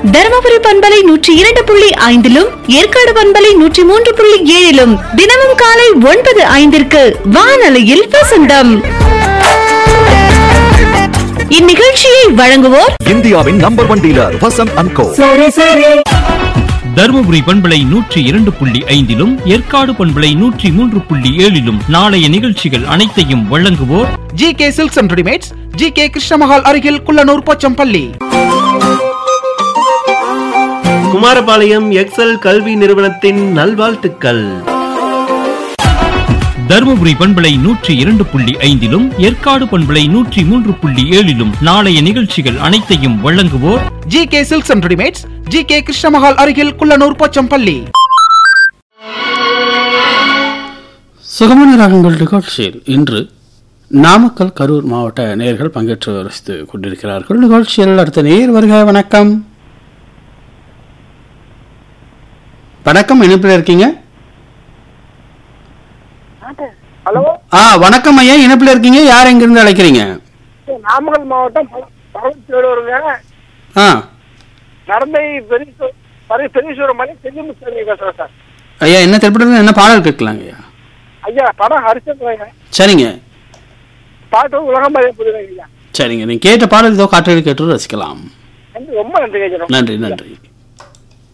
தருமபுரி பண்பலை நூற்றி இரண்டு புள்ளி ஐந்திலும் ஏற்காடு பண்பலை நூற்றி மூன்று புள்ளி ஏழிலும் தினமும் காலை ஒன்பது ஐந்திற்கு வானொலியில் வசந்தம் இந்நிகழ்ச்சியை வழங்குவோர் இந்தியாவின் number one dealer Vasanth and co Dharmapuri பண்பலை நூற்றி இரண்டு புள்ளி ஐந்திலும் ஏற்காடு பண்பலை நூற்றி மூன்று புள்ளி ஏழிலும் நாளைய நிகழ்ச்சிகள் அனைத்தையும் வழங்குவோர் G K silks and readymades G K Krishnamahal அருகில் குள்ளனூர் போச்சம்பள்ளி குமாரபாளையம் எக்ஸல் கல்வி நிறுவனத்தின் நல்வாழ்த்துக்கள் தருமபுரி பண்பலை நூற்றி இரண்டு புள்ளி ஐந்திலும் ஏற்காடு பண்பலை நூற்றி மூன்று புள்ளி ஏழிலும் நாளைய நிகழ்ச்சிகள் அனைத்தையும் வழங்குவோர் G K silks and readymades G K Krishnamahal அருகில் குள்ளனூர் போச்சம்பள்ளி சுகமான ராகங்கள் நிகழ்ச்சியில் இன்று நாமக்கல் கரூர் மாவட்ட நேயர்கள் பங்கேற்று ரசித்து கொண்டிருக்கிறார்கள் நிகழ்ச்சியில் அடுத்த நேர் வருக வணக்கம் வணக்கம் இணைப்பில் இருக்கீங்க ஹலோ ஆ வணக்கம் ஐயா இணைப்பில் இருக்கீங்க யார் எங்கிருந்து அழைக்கிறீங்க நாமக்கல் மாவட்டம் பழச்சேலூருங்க ஆ நடந்தை பெரிய பெரிய பெரியசூர மலை செல்லிமுஸ்தாமி பேசுறேன் சார் ஐயா என்ன திரைப்படத்தில் என்ன பாடல் கேட்கலாங்க ஐயா ஐயா படம் ஹரிச்சந்திரங்க சரிங்க பாட்டு உலகம் மதிய புதுங்க ஐயா சரிங்க நீங்கள் கேட்ட பாடல் ஏதோ காற்றடி கேட்டு ரசிக்கலாம் நன்றி ரொம்ப நன்றி ஐயா நன்றி நன்றி